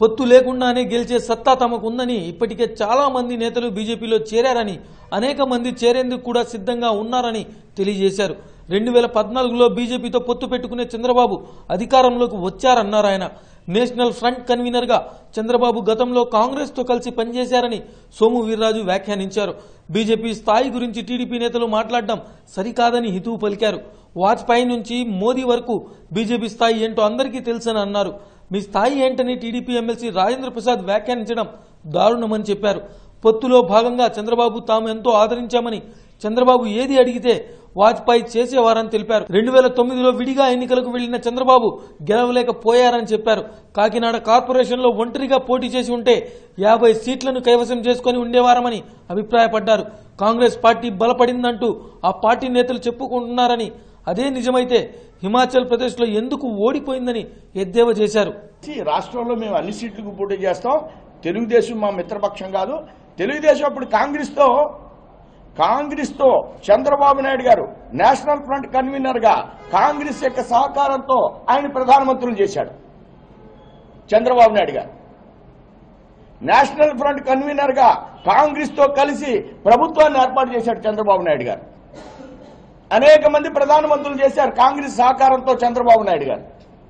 పొత్తు లేకుండానే గెలిచే సత్తా తమకు ఉందని ఇప్పటికే చాలా మంది నేతలు బీజేపీలో చేరారని అనేక మంది చేరేందుకు కూడా సిద్ధంగా ఉన్నారని తెలియజేశారు రెండు వేల పద్నాలుగులో బీజేపీతో పొత్తు పెట్టుకునే చంద్రబాబు అధికారంలోకి వచ్చారన్నారు ఆయన నేషనల్ ఫ్రంట్ కన్వీనర్ గా చంద్రబాబు గతంలో కాంగ్రెస్ తో కలిసి పనిచేశారని సోము వీర్రాజు వ్యాఖ్యానించారు బీజేపీ స్థాయి గురించి టీడీపీ నేతలు మాట్లాడడం సరికాదని హితవు పలికారు వాజ్పేయి నుంచి మోదీ వరకు బీజేపీ స్థాయి ఏంటో అందరికీ తెలుసని అన్నారు మీ స్థాయి ఏంటని టీడీపీ ఎమ్మెల్సీ రాజేంద్ర ప్రసాద్ వ్యాఖ్యానించడం దారుణమని చెప్పారు పొత్తులో భాగంగా చంద్రబాబు తాము ఎంతో ఆదరించామని చంద్రబాబు ఏది అడిగితే వాజ్పేయి చేసేవారని తెలిపారు రెండు వేల తొమ్మిదిలో విడిగా ఎన్నికలకు వెళ్లిన చంద్రబాబు గెలవలేకపోయారని చెప్పారు కాకినాడ కార్పొరేషన్లో ఒంటరిగా పోటీ చేసి ఉంటే యాభై సీట్లను కైవసం చేసుకుని ఉండేవారమని అభిప్రాయపడ్డారు కాంగ్రెస్ పార్టీ బలపడిందంటూ ఆ పార్టీ నేతలు చెప్పుకుంటున్నారని అదే నిజమైతే హిమాచల్ ప్రదేశ్లో ఎందుకు ఓడిపోయిందని ఎద్దేవా చేశారు ఈ రాష్ట్రంలో మేము అన్ని సీట్లకు పోటీ చేస్తాం తెలుగుదేశం మా మిత్రపక్షం కాదు తెలుగుదేశం అప్పుడు కాంగ్రెస్తో కాంగ్రెస్తో చంద్రబాబు నాయుడు గారు నేషనల్ ఫ్రంట్ కన్వీనర్ గా కాంగ్రెస్ యొక్క సహకారంతో ఆయన ప్రధానమంత్రులు చేశాడు చంద్రబాబు నాయుడు గారు నేషనల్ ఫ్రంట్ కన్వీనర్ గా కాంగ్రెస్ తో కలిసి ప్రభుత్వాన్ని ఏర్పాటు చేశాడు చంద్రబాబు నాయుడు గారు అనేక మంది ప్రధానమంత్రులు చేశారు కాంగ్రెస్ సహకారంతో చంద్రబాబు నాయుడు గారు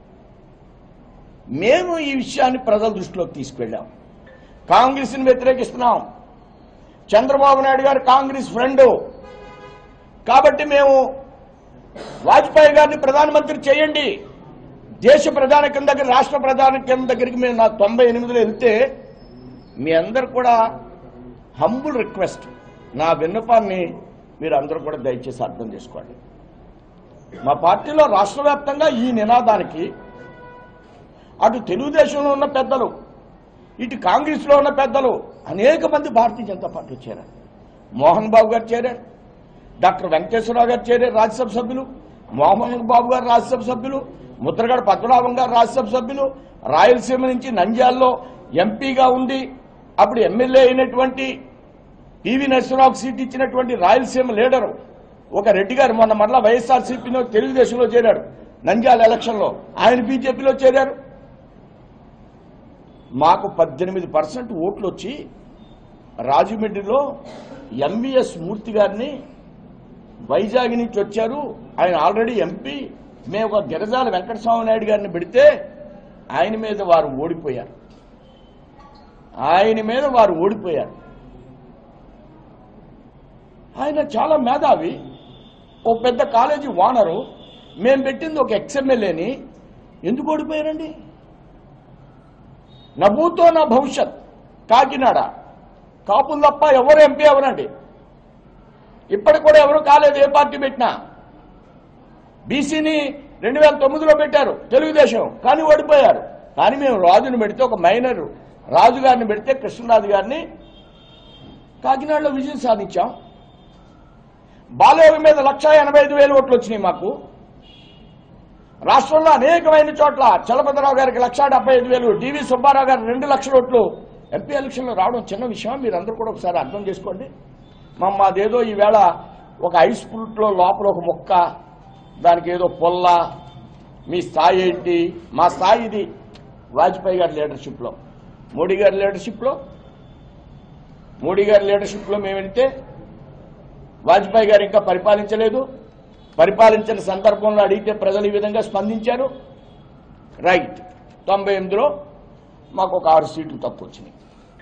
మేము ఈ విషయాన్ని ప్రజల దృష్టిలోకి తీసుకెళ్ళాం కాంగ్రెస్ని వ్యతిరేకిస్తున్నాం చంద్రబాబు నాయుడు గారు కాంగ్రెస్ ఫ్రెండ్ కాబట్టి మేము వాజ్పేయి గారిని ప్రధానమంత్రి చేయండి దేశ ప్రధాని కింద దగ్గర రాష్ట్ర ప్రధాని కింద దగ్గరికి మేము నా తొంభై ఎనిమిదిలో వెళ్తే మీ అందరు కూడా హంబుల్ రిక్వెస్ట్ నా విన్నపాన్ని మీరు అందరూ కూడా దయచేసి అర్థం చేసుకోండి మా పార్టీలో రాష్ట్ర వ్యాప్తంగా ఈ నినాదానికి అటు తెలుగుదేశంలో ఉన్న పెద్దలు ఇటు కాంగ్రెస్ లో ఉన్న పెద్దలు అనేక మంది భారతీయ జనతా పార్టీ చేరారు మోహన్ బాబు గారు చేరారు డాక్టర్ వెంకటేశ్వరరావు గారు చేరారు రాజ్యసభ సభ్యులు మోహన్ బాబు గారు రాజ్యసభ సభ్యులు ముద్రగడ పద్మనాభం గారు రాజ్యసభ సభ్యులు రాయలసీమ నుంచి నంద్యాలలో ఎంపీగా ఉండి అప్పుడు ఎమ్మెల్యే అయినటువంటి పివి నరసింహరావుకు సీట్ ఇచ్చినటువంటి రాయలసీమ లీడరు ఒక రెడ్డి గారు మొన్న మరలా వైఎస్ఆర్సీపీలో తెలుగుదేశంలో చేరాడు నంద్యాల ఎలక్షన్లో ఆయన బీజేపీలో చేరారు మాకు పద్దెనిమిది పర్సెంట్ ఓట్లు వచ్చి రాజమండ్రిలో ఎంవిఎస్ మూర్తి గారిని వైజాగ్ నుంచి వచ్చారు ఆయన ఆల్రెడీ ఎంపీ మేము ఒక గిరజాల వెంకటస్వామి నాయుడు గారిని పెడితే ఆయన మీద వారు ఓడిపోయారు ఆయన మీద వారు ఓడిపోయారు ఆయన చాలా మేధావి ఓ పెద్ద కాలేజీ ఓనరు మేము పెట్టింది ఒక ఎక్స్ఎమ్మెల్యేని ఎందుకు ఓడిపోయారండి నవ్వుతో నా భవిష్యత్ కాకినాడ కాపులు తప్ప ఎవరు ఎంపీ ఎవరండి ఇప్పటికి కూడా ఎవరు కాలేదు ఏ పార్టీ పెట్టినా బీసీని రెండు వేల తొమ్మిదిలో పెట్టారు తెలుగుదేశం కానీ ఓడిపోయారు కానీ మేము రాజుని పెడితే ఒక మైనర్ రాజు గారిని పెడితే కృష్ణరాజు గారిని కాకినాడలో విజయం సాధించాం బాలయోగం మీద లక్ష ఎనభై ఐదు వేలు ఓట్లు వచ్చినాయి మాకు రాష్ట్రంలో అనేకమైన చోట్ల చలపతిరావు గారికి లక్ష డెబ్బై ఐదు వేలు డివి సుబ్బారావు గారు రెండు లక్షల ఓట్లు ఎంపీ ఎలక్షన్లో రావడం చిన్న విషయం మీరు అందరూ కూడా ఒకసారి అర్థం చేసుకోండి మా మాదేదో ఈవేళ ఒక ఐస్ ఫ్రూట్లో లోపల ఒక మొక్క దానికి ఏదో పొల్ల మీ స్థాయి ఏంటి మా స్థాయి ఇది వాజ్పేయి గారి లీడర్షిప్లో మోడీ గారి లీడర్షిప్లో మోడీ గారి లీడర్షిప్లో మేము వెళ్తే వాజ్పేయి గారు ఇంకా పరిపాలించలేదు పరిపాలించిన సందర్భంలో అడిగితే ప్రజలు ఈ విధంగా స్పందించారు రైట్ తొంభై ఎనిమిదిలో మాకు ఒక ఆరు సీట్లు తక్కువ వచ్చినాయి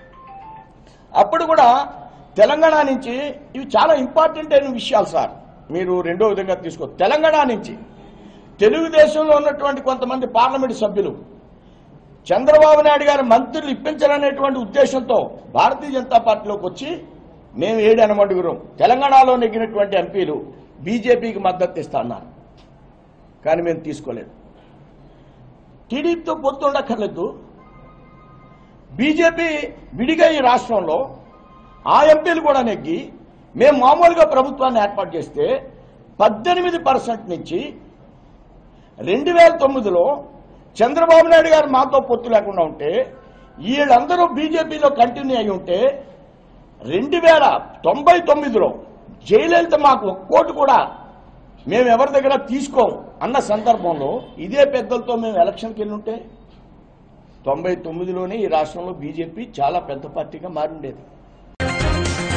అప్పుడు కూడా తెలంగాణ నుంచి ఇవి చాలా ఇంపార్టెంట్ అయిన విషయాలు సార్ మీరు రెండో విధంగా తీసుకో తెలంగాణ నుంచి తెలుగుదేశంలో ఉన్నటువంటి కొంతమంది పార్లమెంటు సభ్యులు చంద్రబాబు నాయుడు గారి మంత్రులు ఇప్పించాలనేటువంటి ఉద్దేశంతో భారతీయ జనతా పార్టీలోకి వచ్చి మేము ఏడు అనమడుగురం తెలంగాణలో నెగ్గినటువంటి ఎంపీలు బీజేపీకి మద్దతు ఇస్తా అన్నారు కానీ మేము తీసుకోలేదు టీడీపీతో పొత్తు ఉండక్కర్లేదు బీజేపీ విడిగా ఈ రాష్ట్రంలో ఆ ఎంపీలు కూడా నెగ్గి మేము మామూలుగా ప్రభుత్వాన్ని ఏర్పాటు చేస్తే పద్దెనిమిది పర్సెంట్ నుంచి రెండు వేల తొమ్మిదిలో చంద్రబాబు నాయుడు గారు మాతో పొత్తు లేకుండా ఉంటే వీళ్ళందరూ బీజేపీలో కంటిన్యూ అయి ఉంటే రెండు వేల తొంభై తొమ్మిదిలో జయలలిత మాకు ఒక్కోటి కూడా మేము ఎవరి దగ్గర తీసుకోం అన్న సందర్భంలో ఇదే పెద్దలతో మేము ఎలక్షన్కి వెళ్ళి ఉంటే తొంభై తొమ్మిదిలోనే ఈ రాష్ట్రంలో బీజేపీ చాలా పెద్ద పార్టీగా మారుండేది